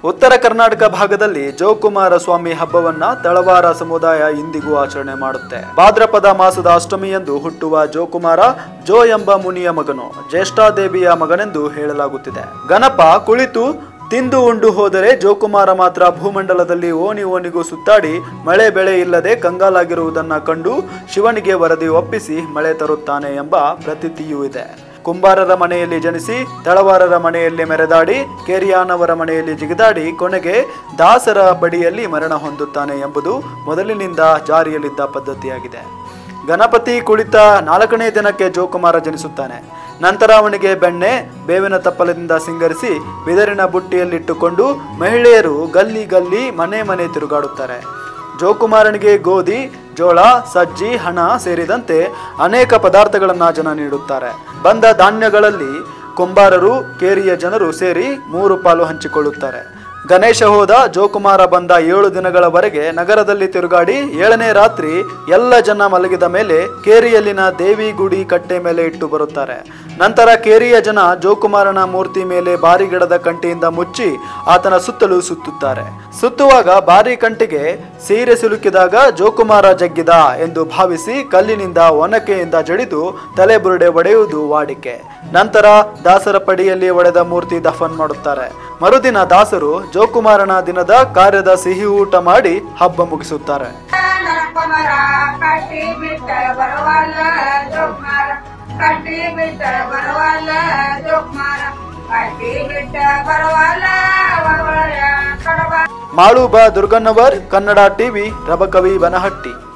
ಉತ್ತರ ಕರ್ನಾಟಕ ಭಾಗದಲ್ಲಿ ಜೋಕುಮಾರ ಸ್ವಾಮಿ ಹಬ್ಬವನ್ನ ತಳವಾರ ಸಮುದಾಯ ಇಂದಿಗೂ ಆಚರಣೆ ಮಾಡುತ್ತೆ ಭಾದ್ರಪದ ಮಾಸದ ಅಷ್ಟಮಿಯಂದು ಹುಟ್ಟುವ ಜೋಕುಮಾರ ಜೋ ಎಂಬ ಮುನಿಯ ಮಗನು ಜ್ಯೇಷ್ಠಾದೇವಿಯ ಮಗನೆಂದು ಹೇಳಲಾಗುತ್ತಿದೆ ಗಣಪ ಕುಳಿತು ತಿಂದು ಉಂಡು ಹೋದರೆ ಜೋಕುಮಾರ ಮಾತ್ರ ಭೂಮಂಡಲದಲ್ಲಿ ಓಣಿ ಓಣಿಗೂ ಸುತ್ತಾಡಿ ಮಳೆ ಬೆಳೆ ಇಲ್ಲದೆ ಕಂಗಾಲಾಗಿರುವುದನ್ನ ಕಂಡು ಶಿವನಿಗೆ ವರದಿ ಒಪ್ಪಿಸಿ ಮಳೆ ತರುತ್ತಾನೆ ಎಂಬ ಪ್ರತೀತಿಯೂ ಇದೆ ಕುಂಬಾರರ ಮನೆಯಲ್ಲಿ ಜನಿಸಿ ತಳವಾರರ ಮನೆಯಲ್ಲಿ ಮೆರೆದಾಡಿ ಕೇರಿಯಾನವರ ಮನೆಯಲ್ಲಿ ಜಿಗಿದಾಡಿ ಕೊನೆಗೆ ದಾಸರ ಬಡಿಯಲ್ಲಿ ಮರಣ ಹೊಂದುತ್ತಾನೆ ಎಂಬುದು ಮೊದಲಿನಿಂದ ಜಾರಿಯಲ್ಲಿದ್ದ ಪದ್ಧತಿಯಾಗಿದೆ ಗಣಪತಿ ಕುಳಿತ ನಾಲ್ಕನೇ ದಿನಕ್ಕೆ ಜೋಕುಮಾರ ಜನಿಸುತ್ತಾನೆ ನಂತರ ಅವನಿಗೆ ಬೆಣ್ಣೆ ಬೇವಿನ ತಪ್ಪಲದಿಂದ ಸಿಂಗರಿಸಿ ಬಿದರಿನ ಬುಟ್ಟಿಯಲ್ಲಿಟ್ಟುಕೊಂಡು ಮಹಿಳೆಯರು ಗಲ್ಲಿ ಗಲ್ಲಿ ಮನೆ ಮನೆ ತಿರುಗಾಡುತ್ತಾರೆ ಜೋಕುಮಾರನಿಗೆ ಗೋಧಿ ಜೋಳ ಸಜ್ಜಿ ಹಣ ಸೇರಿದಂತೆ ಅನೇಕ ಪದಾರ್ಥಗಳನ್ನು ಜನ ನೀಡುತ್ತಾರೆ ಬಂದ ಧಾನ್ಯಗಳಲ್ಲಿ ಕುಂಬಾರರು ಕೇರಿಯ ಜನರು ಸೇರಿ ಮೂರು ಪಾಲು ಹಂಚಿಕೊಳ್ಳುತ್ತಾರೆ ಗಣೇಶ ಹೋದ ಜೋಕುಮಾರ ಬಂದ ಏಳು ದಿನಗಳವರೆಗೆ ನಗರದಲ್ಲಿ ತಿರುಗಾಡಿ ಏಳನೇ ರಾತ್ರಿ ಎಲ್ಲ ಜನ ಮಲಗಿದ ಮೇಲೆ ಕೇರಿಯಲ್ಲಿನ ದೇವಿ ಗುಡಿ ಕಟ್ಟೆ ಮೇಲೆ ಇಟ್ಟು ಬರುತ್ತಾರೆ ನಂತರ ಕೇರಿಯ ಜನ ಜೋಕುಮಾರನ ಮೂರ್ತಿ ಮೇಲೆ ಬಾರಿ ಗಿಡದ ಕಂಟಿಯಿಂದ ಮುಚ್ಚಿ ಆತನ ಸುತ್ತಲೂ ಸುತ್ತುತ್ತಾರೆ ಸುತ್ತುವಾಗ ಬಾರಿ ಕಂಟಿಗೆ ಸೀರೆ ಸಿಲುಕಿದಾಗ ಜೋಕುಮಾರ ಜಗ್ಗಿದ ಎಂದು ಭಾವಿಸಿ ಕಲ್ಲಿನಿಂದ ಒನಕೆಯಿಂದ ಜಡಿದು ತಲೆ ಬುರುಡೆ ಒಡೆಯುವುದು ವಾಡಿಕೆ ನಂತರ ದಾಸರ ಪಡಿಯಲ್ಲಿ ಒಡೆದ ಮೂರ್ತಿ ದಫನ್ ಮಾಡುತ್ತಾರೆ ಮರುದಿನ ದಾಸರು ಜೋಕುಮಾರನ ದಿನದ ಕಾರ್ಯದ ಸಿಹಿ ಊಟ ಮಾಡಿ ಹಬ್ಬ ಮುಗಿಸುತ್ತಾರೆ ನರಕಮರ ಕಟ್ಟಿ ಬಿಟ್ಟ ಬರವಲ್ಲ ಜೋಕ್ಮಾರ ಕಟ್ಟಿ ಬಿಟ್ಟ ಬರವಲ್ಲ ಜೋಕ್ಮಾರ ಕಟ್ಟಿ ಬಿಟ್ಟ ಬರವಲ್ಲ ಒಳಯ ಕಡವ ಮಾಳುಬ ದುರ್ಗನ್ನವರ್ ಕನ್ನಡ ಟಿವಿ ರಬಕವಿ ಬನಹಟ್ಟಿ